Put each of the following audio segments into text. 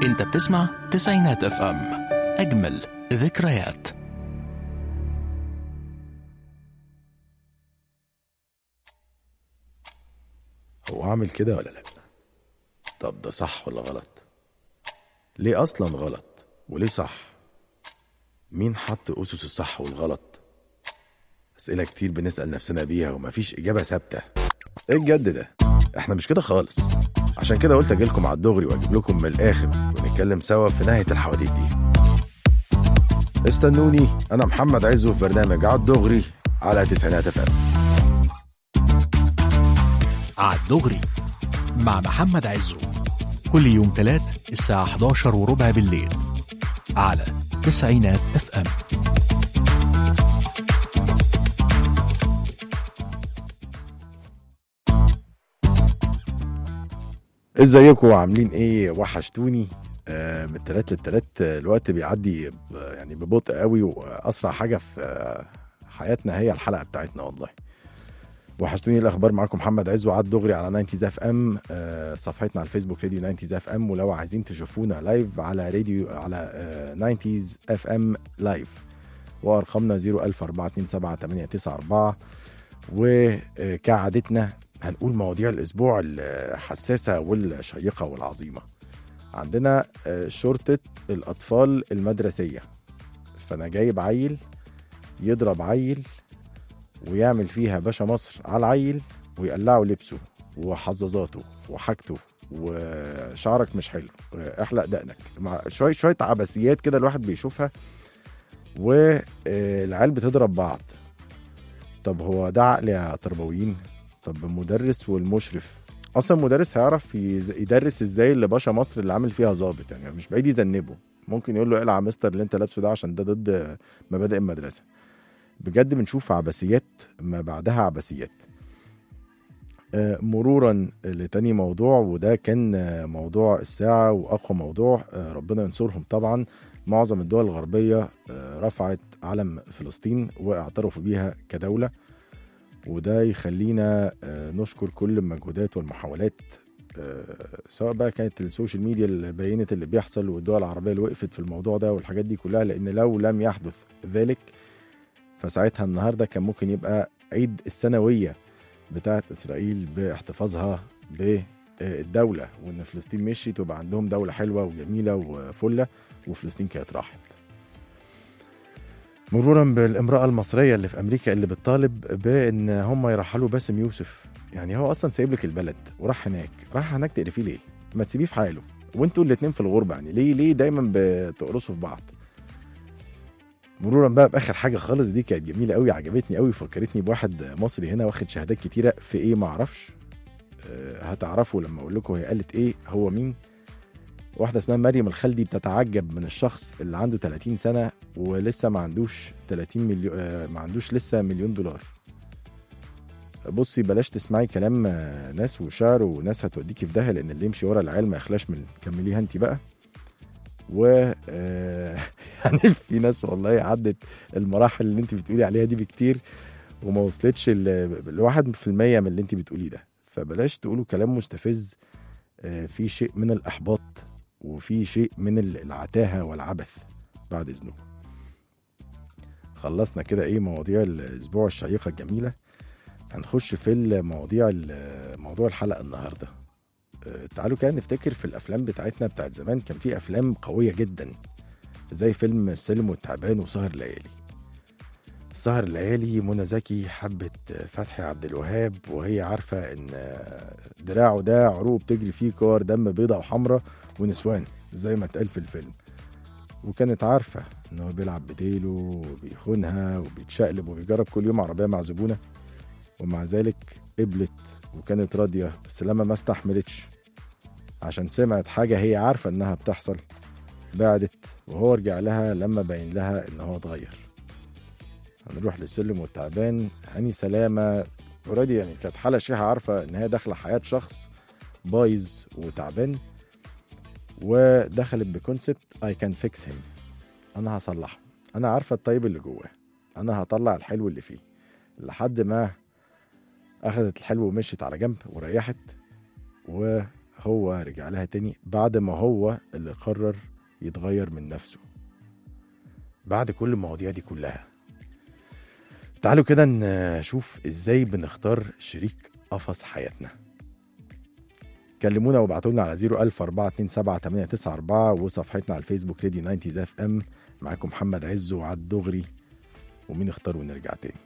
انت بتسمع تسعينات اف ام اجمل ذكريات هو اعمل كده ولا لا طب ده صح ولا غلط ليه اصلا غلط وليه صح مين حط اسس الصح والغلط اسئله كتير بنسال نفسنا بيها ومفيش اجابه ثابته ايه الجد ده احنا مش كده خالص عشان كده قلت اجيلكم على الدغري واجيب لكم من الاخر ونتكلم سوا في نهايه الحواديت دي استنوني انا محمد عزو في برنامج على الدغري على تسعينات اف ام عالدغري مع محمد عزو كل يوم تلات الساعة 11 وربع بالليل على تسعينات اف ام ازيكم عاملين ايه وحشتوني آه من التلات للتلات آه، الوقت بيعدي ب- يعني ببطء قوي واسرع حاجه في آه، حياتنا هي الحلقه بتاعتنا والله وحشتوني الاخبار معاكم محمد عز وعد دغري على 90 اف ام آه، صفحتنا على الفيسبوك راديو 90 اف ام ولو عايزين تشوفونا لايف على راديو على آه، 90 اف ام لايف وارقامنا 01427 وكعادتنا هنقول مواضيع الاسبوع الحساسه والشيقه والعظيمه عندنا آه، شرطه الاطفال المدرسيه فانا جايب عيل يضرب عيل ويعمل فيها باشا مصر على العيل ويقلعه لبسه وحظاظاته وحاجته وشعرك مش حلو احلق دقنك مع شويه شويه عبثيات كده الواحد بيشوفها والعيال بتضرب بعض طب هو ده عقل يا تربويين طب المدرس والمشرف اصلا المدرس هيعرف يز- يدرس ازاي اللي باشا مصر اللي عامل فيها ظابط يعني مش بعيد يذنبه ممكن يقول له اقلع يا مستر اللي انت لابسه ده عشان ده ضد مبادئ المدرسه بجد بنشوف عبثيات ما بعدها عبثيات آه، مرورا لتاني موضوع وده كان آه، موضوع الساعة وأقوى موضوع آه، ربنا ينصرهم طبعا معظم الدول الغربية آه، رفعت علم فلسطين واعترفوا بيها كدولة وده يخلينا آه، نشكر كل المجهودات والمحاولات آه، سواء بقى كانت السوشيال ميديا اللي بينت اللي بيحصل والدول العربية اللي وقفت في الموضوع ده والحاجات دي كلها لأن لو لم يحدث ذلك فساعتها النهارده كان ممكن يبقى عيد السنويه بتاعت اسرائيل باحتفاظها بالدوله وان فلسطين مشيت وبقى عندهم دوله حلوه وجميله وفله وفلسطين كانت راحت. مرورا بالامراه المصريه اللي في امريكا اللي بتطالب بان هم يرحلوا باسم يوسف يعني هو اصلا سايب لك البلد وراح هناك راح هناك تقرفيه ليه؟ ما تسيبيه في حاله وانتوا الاتنين في الغربه يعني ليه ليه دايما بتقرصوا في بعض؟ مرورا بقى باخر حاجه خالص دي كانت جميله قوي عجبتني قوي فكرتني بواحد مصري هنا واخد شهادات كتيره في ايه ما اعرفش أه هتعرفوا لما اقول لكم هي قالت ايه هو مين واحده اسمها مريم الخلدي بتتعجب من الشخص اللي عنده 30 سنه ولسه ما عندوش 30 مليون أه ما عندوش لسه مليون دولار بصي بلاش تسمعي كلام آه، ناس وشعر وناس هتوديكي في داهيه لان اللي يمشي ورا العيال ما يخلاش من كمليها انت بقى و آه، يعني في ناس والله عدت المراحل اللي انت بتقولي عليها دي بكتير وما وصلتش ل- لواحد في المية من اللي انت بتقوليه ده فبلاش تقولوا كلام مستفز آه، في شيء من الإحباط وفي شيء من ال- العتاهة والعبث بعد إذنكم خلصنا كده ايه مواضيع الأسبوع الشيقة الجميلة هنخش في المواضيع ال- موضوع الحلقة النهاردة آه، تعالوا كده نفتكر في الأفلام بتاعتنا بتاعت زمان كان في أفلام قوية جدا زي فيلم السلم والتعبان وسهر الليالي سهر الليالي منى زكي حبت فتحي عبد الوهاب وهي عارفة ان دراعه ده عروق بتجري فيه كور دم بيضة وحمرة ونسوان زي ما اتقال في الفيلم وكانت عارفة ان هو بيلعب بديله وبيخونها وبيتشقلب وبيجرب كل يوم عربية مع زبونة ومع ذلك قبلت وكانت راضية بس لما ما استحملتش عشان سمعت حاجة هي عارفة انها بتحصل بعدت وهو رجع لها لما باين لها ان هو اتغير هنروح للسلم والتعبان هاني سلامة اوريدي يعني كانت حالة شيحة عارفة ان هي داخلة حياة شخص بايظ وتعبان ودخلت بكونسبت اي كان فيكس هيم انا هصلحه انا عارفة الطيب اللي جواه انا هطلع الحلو اللي فيه لحد ما اخذت الحلو ومشيت على جنب وريحت و هو رجع لها تاني بعد ما هو اللي قرر يتغير من نفسه بعد كل المواضيع دي كلها تعالوا كده نشوف ازاي بنختار شريك قفص حياتنا كلمونا وابعتوا لنا على 010427894 وصفحتنا على الفيسبوك راديو 90 اف ام معاكم محمد عز وعد دغري ومين اختار ونرجع تاني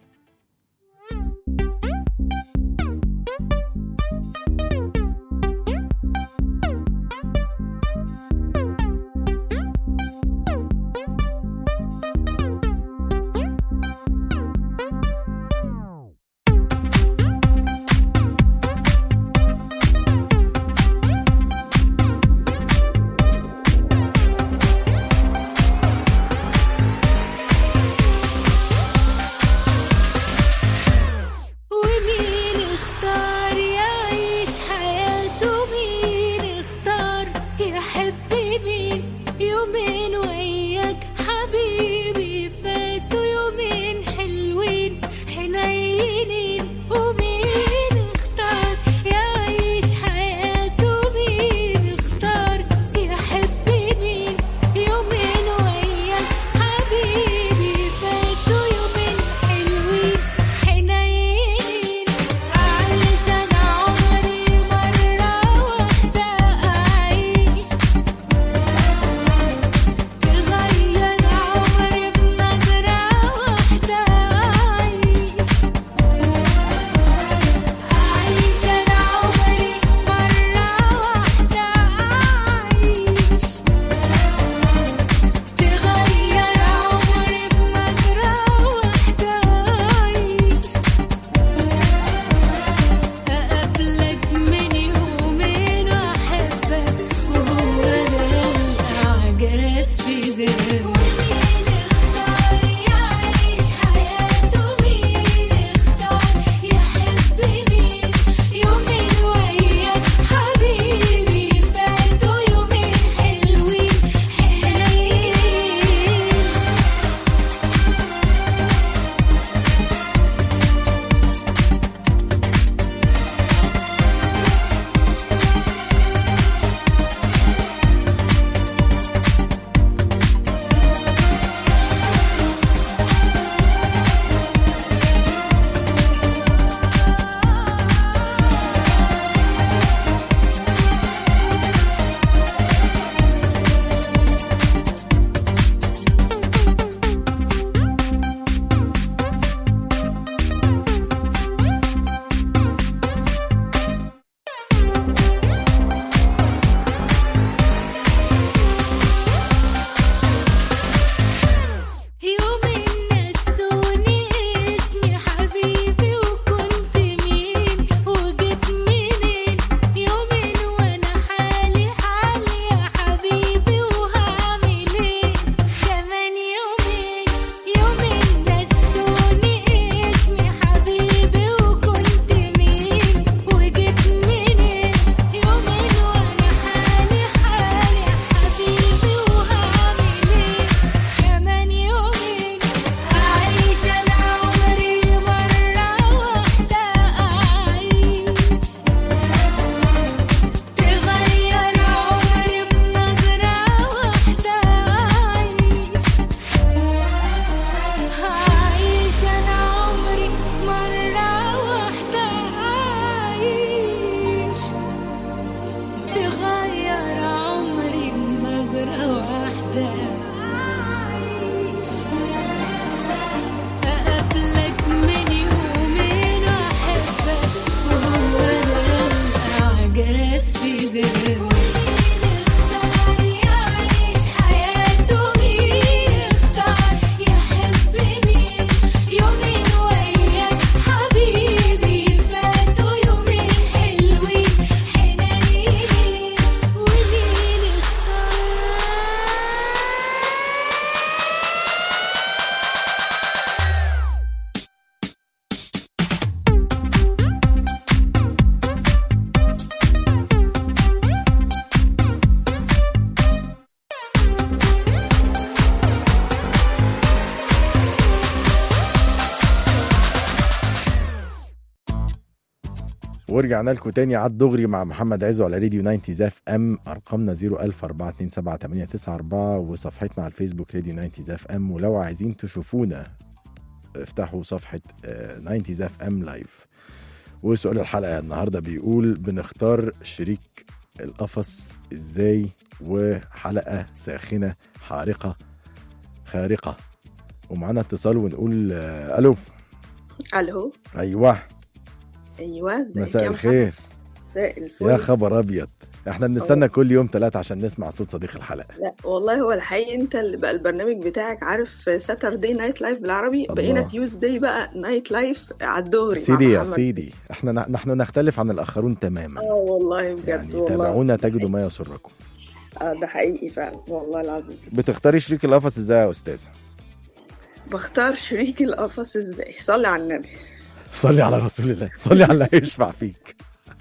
ورجعنا لكم تاني على الدغري مع محمد عزو على راديو 90 زاف ام ارقامنا 004278994 وصفحتنا على الفيسبوك راديو 90 زاف ام ولو عايزين تشوفونا افتحوا صفحه آه، 90 زاف ام لايف وسؤال الحلقه النهارده بيقول بنختار شريك القفص ازاي وحلقه ساخنه حارقه خارقه ومعانا اتصال ونقول آه، الو الو ايوه ايوه ازيك مساء يا الخير مساء الفل يا خبر ابيض احنا بنستنى كل يوم ثلاثة عشان نسمع صوت صديق الحلقة لا والله هو الحقيقي انت اللي بقى البرنامج بتاعك عارف ساتردي نايت لايف بالعربي الله. بقينا تيوزداي بقى نايت لايف على الدغري مع سيدي يا محمد. سيدي احنا نحن نختلف عن الاخرون تماما اه والله بجد يعني والله تابعونا تجدوا ما يسركم اه ده حقيقي فعلا والله العظيم بتختاري شريك القفص ازاي يا استاذة بختار شريك القفص ازاي صلي على النبي صلي على رسول الله صلي على اللي هيشفع فيك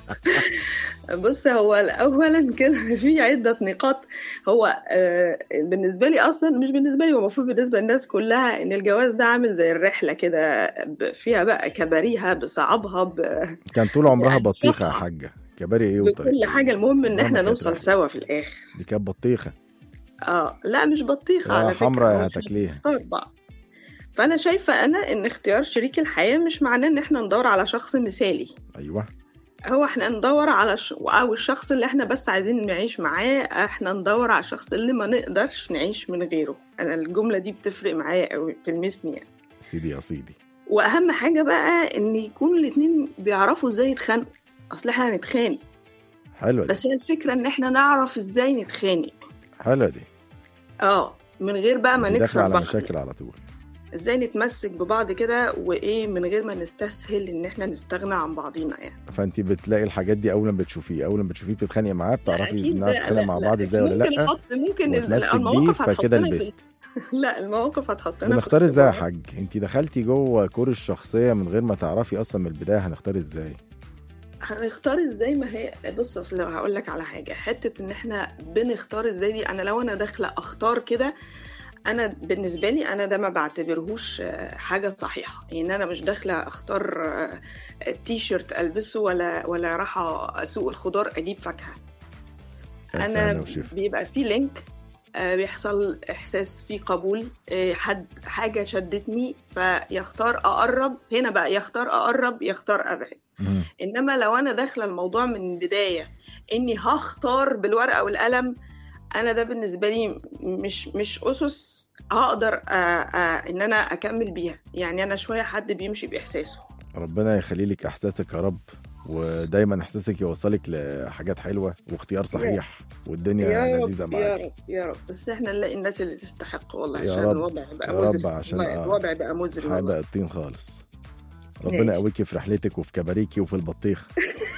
بص هو اولا كده في عده نقاط هو آه، بالنسبه لي اصلا مش بالنسبه لي هو المفروض بالنسبه للناس كلها ان الجواز ده عامل زي الرحله كده ب- فيها بقى كباريها بصعبها ب... كان طول عمرها يعني بطيخة يا شقة. حاجة كباري ايه بكل وطريق حاجه المهم ان مهما احنا كانت نوصل رحلة. سوا في الاخر دي كانت بطيخة اه لا مش بطيخه يا على فكره حمرا يا هو هتاكليها. بنختار بعض فانا شايفه انا ان اختيار شريك الحياه مش معناه ان احنا ندور على شخص مثالي ايوه هو احنا ندور على ش... او الشخص اللي احنا بس عايزين نعيش معاه احنا ندور على الشخص اللي ما نقدرش نعيش من غيره انا الجمله دي بتفرق معايا قوي بتلمسني يعني سيدي يا سيدي واهم حاجه بقى ان يكون الاتنين بيعرفوا ازاي يتخانقوا اصل احنا هنتخانق حلوة دي بس هي الفكره ان احنا نعرف ازاي نتخانق حلوة دي اه من غير بقى ما دي داخلة نكسر على بعض مشاكل على طول ازاي نتمسك ببعض كده وايه من غير ما نستسهل ان احنا نستغنى عن بعضينا يعني فانت بتلاقي الحاجات دي اول ما بتشوفيه اول ما بتشوفيه بتتخانقي معاه بتعرفي أكيد انها لا- تتخانق لا- مع لا، بعض ازاي ولا ممكن لا نحط ممكن ال- وتمسك بيه المواقف فكده هتحطنا في لبست لا المواقف هتحطنا بنختار في ازاي يا اختبار. حاج انت دخلتي جوه كور الشخصيه من غير ما تعرفي اصلا من البدايه هنختار ازاي هنختار ازاي ما هي بص اصل لو هقول لك على حاجه حته ان احنا بنختار ازاي دي انا لو انا داخله اختار كده انا بالنسبه لي انا ده ما بعتبرهوش آه، حاجه صحيحه يعني انا مش داخله اختار آه، تي شيرت البسه ولا ولا رايحه اسوق الخضار اجيب فاكهه انا أهلا وشفا. بيبقى في لينك آه، بيحصل احساس فيه قبول آه، حد حاجه شدتني فيختار اقرب هنا بقى يختار اقرب يختار ابعد مم. انما لو انا داخله الموضوع من البدايه اني هختار بالورقه والقلم انا ده بالنسبه لي مش مش اسس هقدر آه، آه، ان انا اكمل بيها يعني انا شويه حد بيمشي باحساسه ربنا يخلي لك احساسك يا رب ودايما احساسك يوصلك لحاجات حلوه واختيار صحيح والدنيا يا لذيذه رب يا معاك رب يا رب بس احنا نلاقي الناس اللي تستحق والله يا عشان رب، الوضع بقى يا رب مزري عشان والله آه. الوضع بقى مزري والله حابه الطين خالص ربنا ماشي. يقويكي في رحلتك وفي كباريكي وفي البطيخ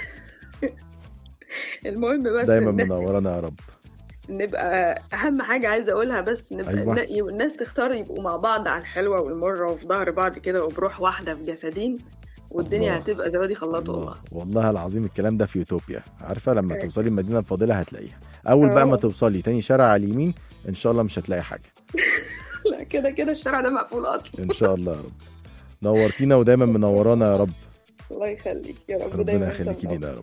المهم بس دايما إن منورانا يا رب نبقى اهم حاجه عايزه اقولها بس نبقى أيوة. أيوة. يبقى الناس تختار يبقوا مع بعض على الحلوه والمره وفي ظهر بعض كده وبروح واحده في جسدين والدنيا الله. هتبقى زبادي خلاط والله الله والله العظيم الكلام ده في يوتوبيا عارفه لما توصلي المدينه الفاضله هتلاقيها اول بقى ما آه. توصلي تاني شارع على اليمين ان شاء الله مش هتلاقي حاجه لا كده كده الشارع ده مقفول اصلا ان شاء الله يا رب نورتينا ودايما منورانا يا رب الله يخليك يا رب ربنا دايما يخليكي تنور. لينا يا رب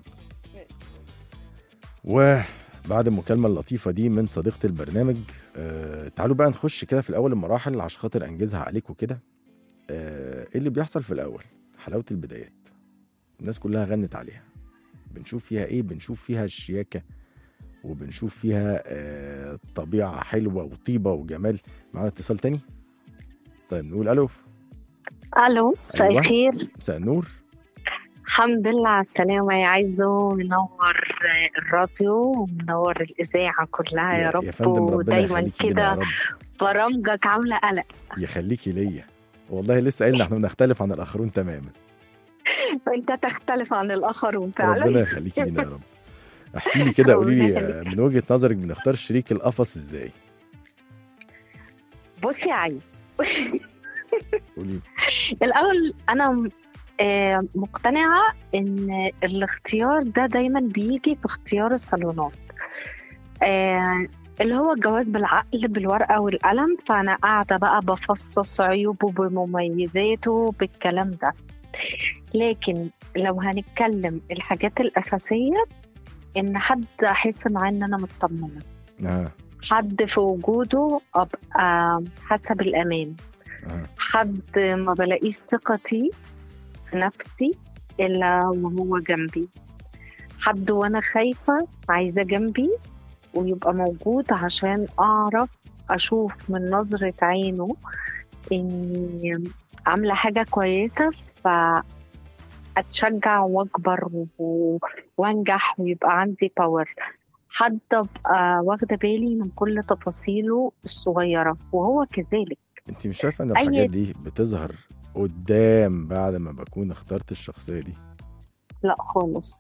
وبعد المكالمة اللطيفة دي من صديقة البرنامج آه تعالوا بقى نخش كده في الأول المراحل عشان خاطر أنجزها عليكم كده آه إيه اللي بيحصل في الأول حلاوة البدايات الناس كلها غنت عليها بنشوف فيها إيه بنشوف فيها الشياكة وبنشوف فيها آه طبيعة حلوة وطيبة وجمال معانا اتصال تاني طيب نقول ألو الو مساء أيوة. الخير مساء النور الحمد لله على السلامة يا عزو منور الراديو ومنور الإذاعة كلها يا, رب يا فندم ربنا ودايما يخليكي لينا يا كده رب برامجك عاملة قلق يخليكي ليا والله لسه قايلنا احنا بنختلف عن الآخرون تماما وانت تختلف عن الآخرون ربنا فعلا يخليكي لينا يا رب احكي لي كده قولي لي ربنا آه، من وجهة نظرك بنختار شريك القفص ازاي بص يا عايز قولي الأول أنا م- آه، مقتنعة إن الاختيار ده دايما بيجي في اختيار الصالونات آه، اللي هو الجواز بالعقل بالورقة والقلم فأنا قاعدة بقى بفصص عيوبه بمميزاته بالكلام ده لكن لو هنتكلم الحاجات الأساسية إن حد أحس معاه إن أنا مطمنة اه حد في وجوده أبقى حاسة بالأمان اه حد ما بلاقيش ثقتي في نفسي إلا وهو جنبي حد وأنا خايفة عايزة جنبي ويبقى موجود عشان أعرف أشوف من نظرة عينه إني عاملة حاجة كويسة فأتشجع وأكبر و- وأنجح ويبقى عندي باور حد أبقى واخدة بالي من كل تفاصيله الصغيرة وهو كذلك انت مش شايفه ان أي- الحاجات دي بتظهر قدام بعد ما بكون اخترت الشخصيه دي لا خالص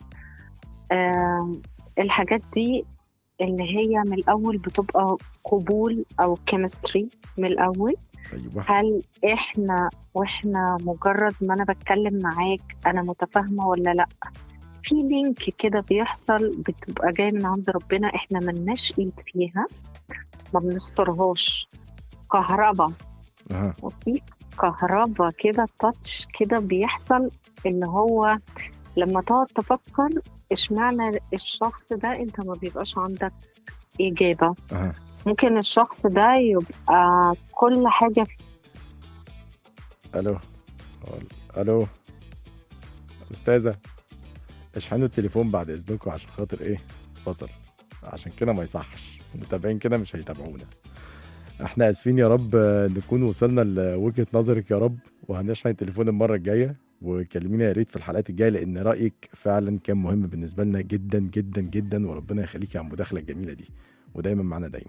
آم، الحاجات دي اللي هي من الأول بتبقى قبول أو كيمستري من الأول ايوه هل إحنا وإحنا مجرد ما أنا بتكلم معاك أنا متفاهمة ولا لأ في لينك كده بيحصل بتبقى جاي من عند ربنا إحنا ملناش إيد فيها ما بنسترهاش كهرباء اها وفي كهرباء كده تاتش كده بيحصل اللي هو لما تقعد تفكر اشمعنى الشخص ده انت ما بيبقاش عندك إجابة اها ممكن الشخص ده يبقى كل حاجة في الو الو استاذه اشحنوا التليفون بعد اذنكم عشان خاطر ايه فصل عشان كده ما يصحش المتابعين كده مش هيتابعونا احنا اسفين يا رب آه، نكون وصلنا لوجهه نظرك يا رب وهنشحن التليفون المره الجايه وكلمينا يا ريت في الحلقات الجايه لان رايك فعلا كان مهم بالنسبه لنا جدا جدا جدا وربنا يخليكي على المداخله الجميله دي ودايما معانا دايما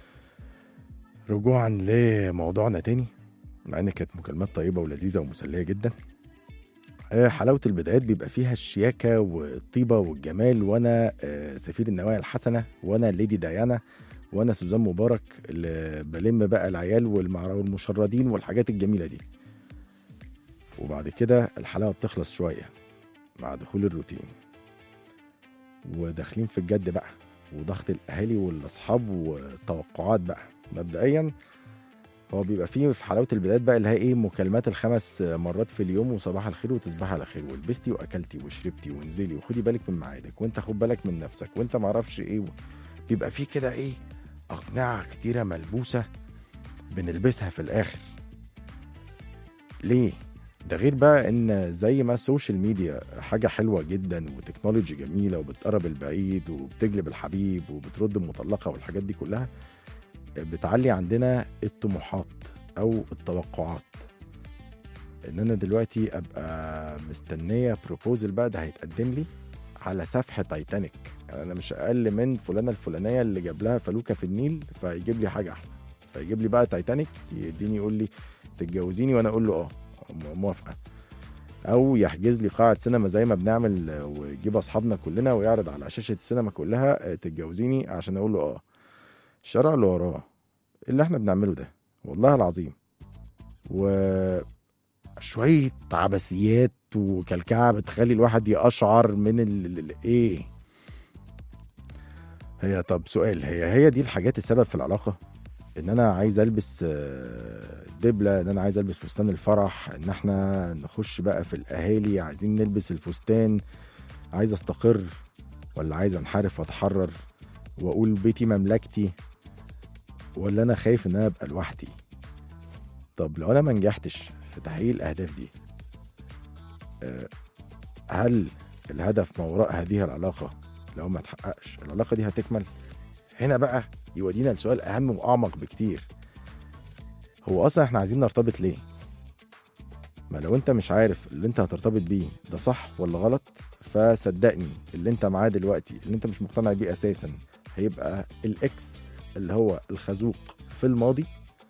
رجوعا لموضوعنا تاني مع ان كانت مكالمات طيبه ولذيذه ومسليه جدا آه، حلاوه البدايات بيبقى فيها الشياكه والطيبه والجمال وانا آه، سفير النوايا الحسنه وانا ليدي ديانا وانا سوزان مبارك اللي بلم بقى العيال والمع- والمشردين والحاجات الجميله دي وبعد كده الحلاوه بتخلص شويه مع دخول الروتين وداخلين في الجد بقى وضغط الاهالي والاصحاب والتوقعات بقى مبدئيا هو بيبقى فيه في حلاوه البدايات بقى اللي هي ايه مكالمات الخمس مرات في اليوم وصباح الخير وتصبح على خير ولبستي واكلتي وشربتي وانزلي وخدي بالك من ميعادك وانت خد بالك من نفسك وانت معرفش ايه و... بيبقى فيه كده ايه اقنعه كتيره ملبوسه بنلبسها في الاخر ليه ده غير بقى ان زي ما السوشيال ميديا حاجه حلوه جدا وتكنولوجي جميله وبتقرب البعيد وبتجلب الحبيب وبترد المطلقه والحاجات دي كلها بتعلي عندنا الطموحات او التوقعات ان انا دلوقتي ابقى مستنيه بروبوزل بقى ده هيتقدم لي على سفح تايتانيك يعني انا مش اقل من فلانه الفلانيه اللي جاب لها فلوكه في النيل فيجيب لي حاجه احلى فيجيب لي بقى تايتانيك يديني يقول لي تتجوزيني وانا اقول له اه م- موافقه او يحجز لي قاعه سينما زي ما بنعمل آه، ويجيب اصحابنا كلنا ويعرض على شاشه السينما كلها آه، تتجوزيني عشان اقول له اه الشرع اللي وراه اللي احنا بنعمله ده والله العظيم وشوية عبثيات وكلكعة بتخلي الواحد يقشعر من ال... ال- ال- ايه هي طب سؤال هي هي دي الحاجات السبب في العلاقة ان انا عايز البس آه، دبلة ان انا عايز البس فستان الفرح ان احنا نخش بقى في الاهالي عايزين نلبس الفستان عايز استقر ولا عايز انحرف واتحرر واقول بيتي مملكتي ولا انا خايف ان انا ابقى لوحدي طب لو انا ما نجحتش في تحقيق الاهداف دي آه، هل الهدف ما وراء هذه العلاقه لو ما تحققش العلاقه دي هتكمل هنا بقى يودينا لسؤال اهم واعمق بكتير هو اصلا احنا عايزين نرتبط ليه ما لو انت مش عارف اللي انت هترتبط بيه ده صح ولا غلط فصدقني اللي انت معاه دلوقتي اللي انت مش مقتنع بيه اساسا هيبقى الاكس اللي هو الخازوق في الماضي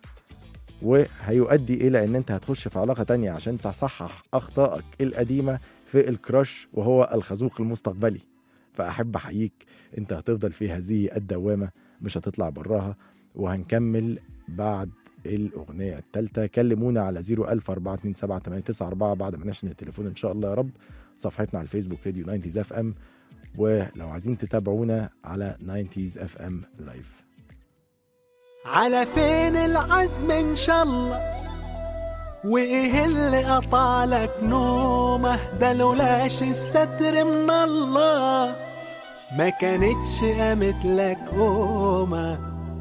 وهيؤدي الى ان انت هتخش في علاقه تانية عشان تصحح اخطائك القديمه في الكراش وهو الخازوق المستقبلي فاحب احييك انت هتفضل في هذه الدوامه مش هتطلع براها وهنكمل بعد الاغنيه الثالثه كلمونا على 004278994 بعد ما نشن التليفون ان شاء الله يا رب صفحتنا على الفيسبوك راديو 90 اف ام ولو عايزين تتابعونا على 90 اف ام لايف على فين العزم ان شاء الله وايه اللي قطع لك نومه ده لولاش الستر من الله ما كانتش قامت لك قومه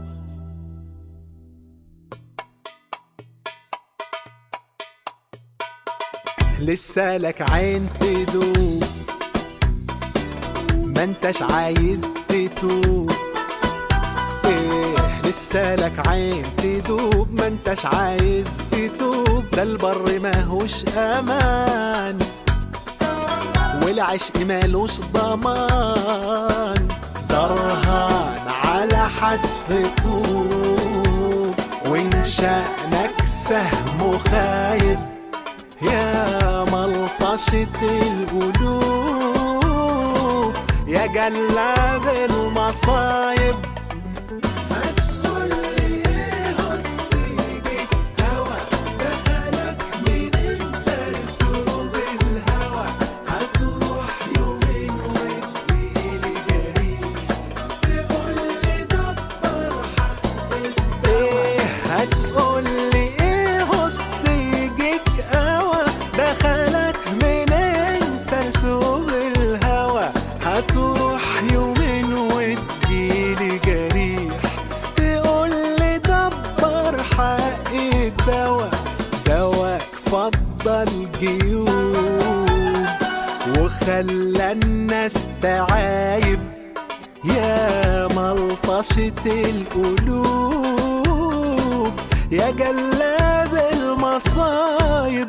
لسه لك عين تدوب ما انتش عايز تتوب ايه لسه لك عين تدوب ما انتش عايز تتوب ده البر ماهوش امان والعشق مالوش ضمان درهان على حتف طوب وان شأنك سهم خايب يا ملطشة القلوب يا جلاد المصايب ايه هتقول لي ايه هص يجيك قوى دخلك منين سرسوب الهوى هتروح يومين وتجيلي جريح تقول لي دبر حق الدواء دواك فضل جيوب وخلى الناس تعايب يا ملطشة القلوب يا جلاب المصايب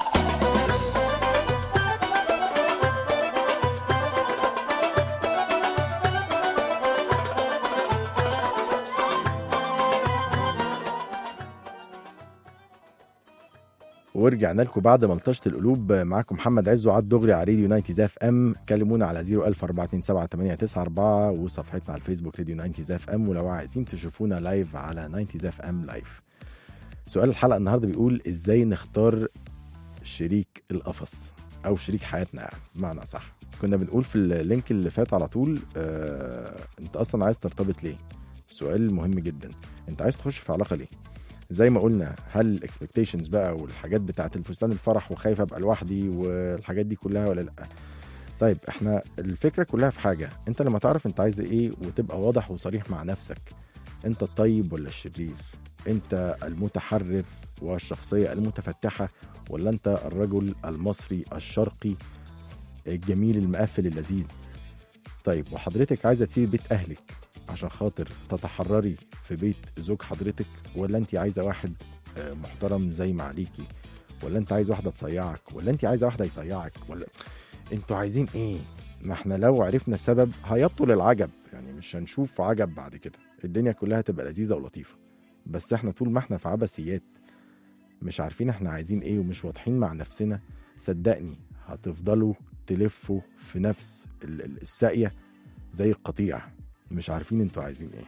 ورجعنا لكم بعد ملطشه القلوب معاكم محمد عز وعد دغري على راديو 90 اف ام كلمونا على 014278994 وصفحتنا على الفيسبوك راديو 90 اف ام ولو عايزين تشوفونا لايف على 90 اف ام لايف سؤال الحلقه النهارده بيقول ازاي نختار شريك القفص او شريك حياتنا يعني بمعنى صح كنا بنقول في اللينك اللي فات على طول آه انت اصلا عايز ترتبط ليه سؤال مهم جدا انت عايز تخش في علاقه ليه زي ما قلنا هل الاكسبكتيشنز بقى والحاجات بتاعت الفستان الفرح وخايف ابقى لوحدي والحاجات دي كلها ولا لا طيب احنا الفكره كلها في حاجه انت لما تعرف انت عايز ايه وتبقى واضح وصريح مع نفسك انت الطيب ولا الشرير انت المتحرر والشخصيه المتفتحه ولا انت الرجل المصري الشرقي الجميل المقفل اللذيذ طيب وحضرتك عايزه تسيبي بيت اهلك عشان خاطر تتحرري في بيت زوج حضرتك ولا انت عايزه واحد آه، محترم زي ما عليكي ولا انت عايز واحده تصيعك ولا انت عايزه واحده يصيعك ولا انتوا عايزين ايه ما احنا لو عرفنا السبب هيبطل العجب يعني مش هنشوف عجب بعد كده الدنيا كلها هتبقى لذيذه ولطيفه بس احنا طول ما احنا في عبثيات مش عارفين احنا عايزين ايه ومش واضحين مع نفسنا صدقني هتفضلوا تلفوا في نفس ال- ال- الساقيه زي القطيع مش عارفين انتوا عايزين ايه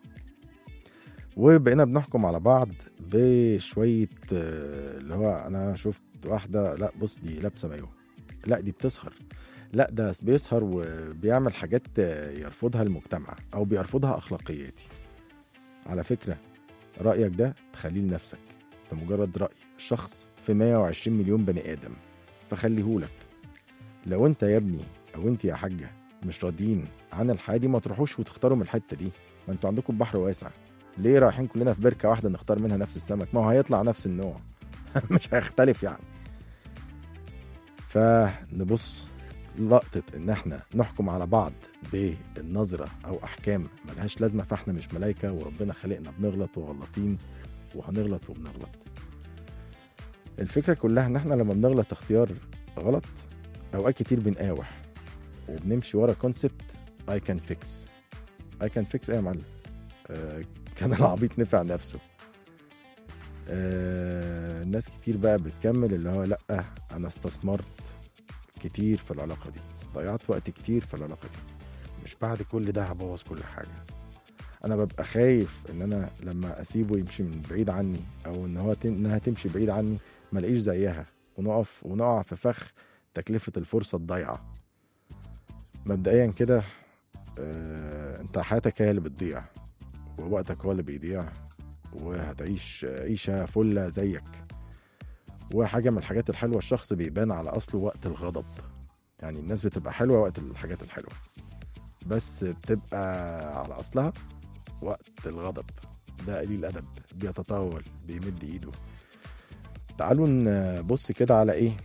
وبقينا بنحكم على بعض بشويه آه، اللي هو انا شفت واحده لا بص دي لابسه مايو لا دي بتسهر لا ده بيسهر وبيعمل حاجات آه، يرفضها المجتمع او بيرفضها اخلاقياتي على فكره رايك ده تخليه لنفسك ده مجرد راي شخص في 120 مليون بني ادم فخليهولك لو انت يا ابني او انت يا حاجه مش راضيين عن الحياه دي ما تروحوش وتختاروا من الحته دي ما انتوا عندكم بحر واسع ليه رايحين كلنا في بركه واحده نختار منها نفس السمك ما هو هيطلع نفس النوع مش هيختلف يعني فنبص لقطة إن إحنا نحكم على بعض بالنظرة أو أحكام ملهاش لازمة فإحنا مش ملايكة وربنا خلقنا بنغلط وغلطين وهنغلط وبنغلط. الفكرة كلها إن إحنا لما بنغلط اختيار غلط أوقات كتير بنقاوح وبنمشي ورا كونسبت I can fix I can fix إيه يا معلم؟ آه كان العبيط نفع نفسه. آه ناس كتير بقى بتكمل اللي هو لأ أنا استثمرت كتير في العلاقة دي ضيعت وقت كتير في العلاقة دي مش بعد كل ده هبوظ كل حاجة أنا ببقى خايف إن أنا لما أسيبه يمشي من بعيد عني أو إن هو تم... إنها تمشي بعيد عني ما الاقيش زيها ونقف ونقع في فخ تكلفة الفرصة الضايعة مبدئيا كده آه... أنت حياتك هي اللي بتضيع ووقتك هو اللي بيضيع وهتعيش عيشة فلة زيك وحاجه من الحاجات الحلوه الشخص بيبان على اصله وقت الغضب يعني الناس بتبقى حلوه وقت الحاجات الحلوه بس بتبقى على اصلها وقت الغضب ده قليل ادب بيتطاول بيمد ايده تعالوا نبص كده على ايه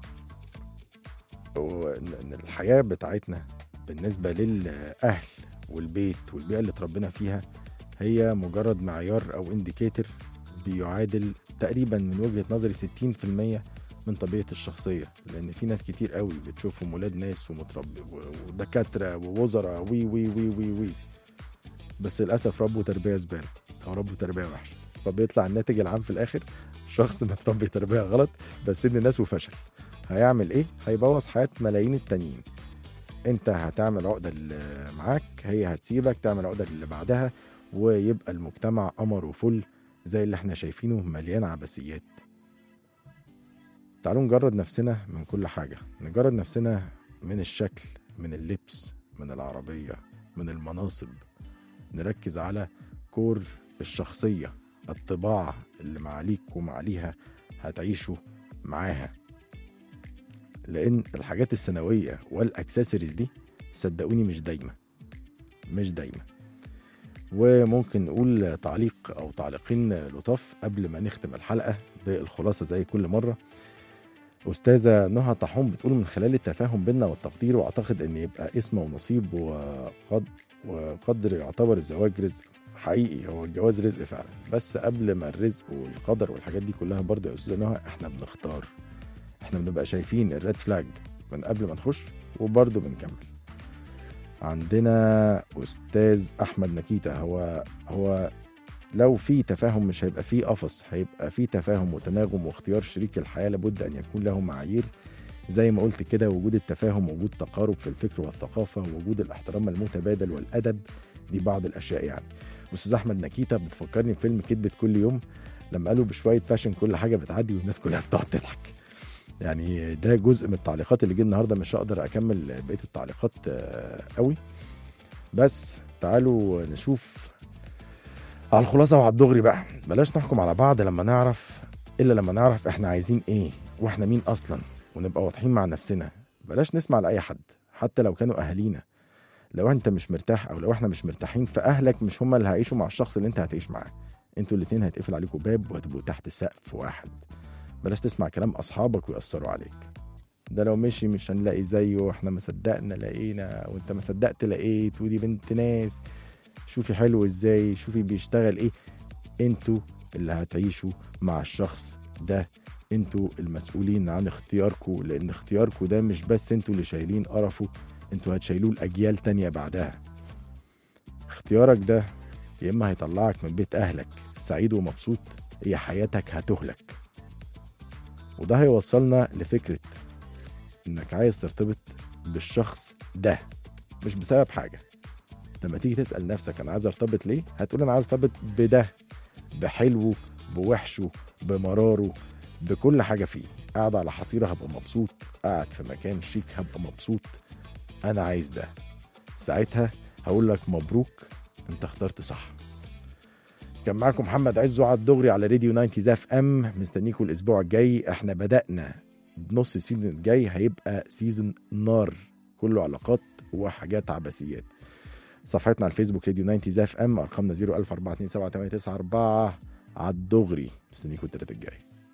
وإن إن الحياه بتاعتنا بالنسبه للاهل والبيت والبيئه اللي اتربينا فيها هي مجرد معيار او انديكيتور بيعادل تقريبا من وجهه نظري 60% من طبيعه الشخصيه لان في ناس كتير قوي بتشوفهم ولاد ناس ومتربي و- ودكاتره ووزراء وي وي وي وي وي بس للاسف ربوا تربيه زباله او ربوا تربيه وحشه فبيطلع الناتج العام في الاخر شخص متربي تربيه غلط بس ابن ناس وفشل هيعمل ايه هيبوظ حياه ملايين التانيين انت هتعمل عقده اللي معاك هي هتسيبك تعمل عقده اللي بعدها ويبقى المجتمع قمر وفل زي اللي احنا شايفينه مليان عبثيات تعالوا نجرد نفسنا من كل حاجة نجرد نفسنا من الشكل من اللبس من العربية من المناصب نركز على كور الشخصية الطباع اللي معاليك ومعاليها هتعيشوا معاها لأن الحاجات الثانوية والأكسسوارز دي صدقوني مش دايمة مش دايمة وممكن نقول تعليق أو تعليقين لطاف قبل ما نختم الحلقة بالخلاصة زي كل مرة أستاذة نهى طاحون بتقول من خلال التفاهم بيننا والتقدير وأعتقد إن يبقى اسم ونصيب وقد وقدر يعتبر الزواج رزق حقيقي هو الجواز رزق فعلا بس قبل ما الرزق والقدر والحاجات دي كلها برضه يا أستاذة نهى إحنا بنختار إحنا بنبقى شايفين الريد فلاج من قبل ما نخش وبرضه بنكمل عندنا أستاذ أحمد نكيتا هو هو لو في تفاهم مش هيبقى في قفص هيبقى في تفاهم وتناغم واختيار شريك الحياة لابد أن يكون له معايير زي ما قلت كده وجود التفاهم وجود تقارب في الفكر والثقافة وجود الاحترام المتبادل والأدب دي بعض الأشياء يعني أستاذ أحمد نكيتا بتفكرني بفيلم كدبة كل يوم لما قالوا بشوية باشن كل حاجة بتعدي والناس كلها بتقعد تضحك يعني ده جزء من التعليقات اللي جه النهارده مش هقدر اكمل بقيه التعليقات آه، قوي بس تعالوا نشوف على الخلاصه وعلى الدغري بقى بلاش نحكم على بعض لما نعرف الا لما نعرف احنا عايزين ايه واحنا مين اصلا ونبقى واضحين مع نفسنا بلاش نسمع لاي حد حتى لو كانوا اهالينا لو انت مش مرتاح او لو احنا مش مرتاحين فاهلك مش هم اللي هيعيشوا مع الشخص اللي انت هتعيش معاه انتوا الاتنين هيتقفل عليكم باب وهتبقوا تحت سقف واحد بلاش تسمع كلام اصحابك ويأثروا عليك ده لو مشي مش هنلاقي زيه احنا ما صدقنا لقينا وانت ما صدقت لقيت ودي بنت ناس شوفي حلو ازاي شوفي بيشتغل ايه انتوا اللي هتعيشوا مع الشخص ده انتوا المسؤولين عن اختياركم لان اختياركم ده مش بس انتوا اللي شايلين قرفه انتوا هتشيلوه لاجيال تانية بعدها اختيارك ده يا اما هيطلعك من بيت اهلك سعيد ومبسوط يا حياتك هتهلك وده هيوصلنا لفكرة انك عايز ترتبط بالشخص ده مش بسبب حاجة لما تيجي تسأل نفسك انا عايز ارتبط ليه هتقول انا عايز ارتبط بده بحلوه بوحشه بمراره بكل حاجة فيه قاعد على حصيرة هبقى مبسوط قاعد في مكان شيك هبقى مبسوط انا عايز ده ساعتها هقول لك مبروك انت اخترت صح كان معاكم محمد عزو على الدغري على راديو 90 زاف ام مستنيكم الاسبوع الجاي احنا بدأنا بنص السيزون الجاي هيبقى سيزون نار كله علاقات وحاجات عبثيات صفحتنا على الفيسبوك راديو 90 زاف ام ارقامنا 004278994 على الدغري مستنيكم التلاتة الجاي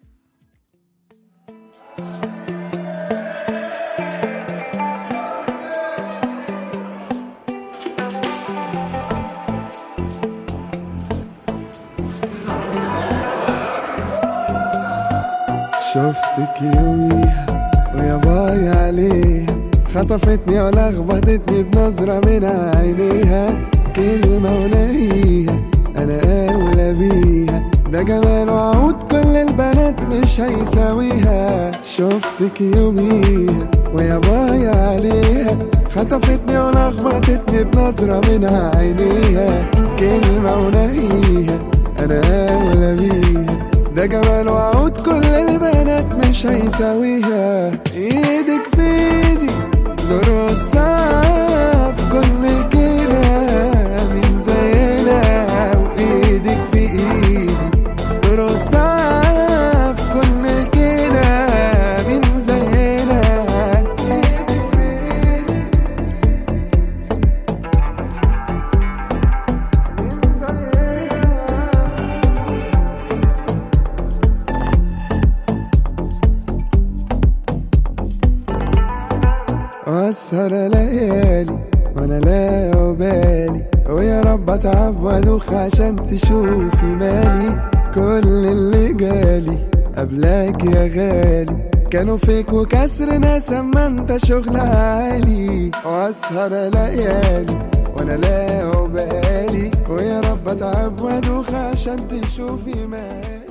شفتك يوميها ويا باي عليها خطفتني ولخبطتني بنظرة من عينيها كلمة ونهيها أنا أولى بيها ده جمال وعود كل البنات مش هيساويها شفتك يوميها ويا باي عليها خطفتني ولخبطتني بنظرة من عينيها كلمة ونهيها أنا أولى بيها ده جمال وعود كل البنات مش هيساويها ايدك في ايدي دور الصعب كل كده من زينا وايدك في ايدي دور الصعب كل كده واسهر ليالي وانا لا بالي ويا رب اتعب وادوخ عشان تشوفي مالي كل اللي جالي قبلك يا غالي كانوا فيك وكسر ناس اما انت شغل عالي واسهر ليالي وانا لا بالي ويا رب اتعب وادوخ عشان تشوفي مالي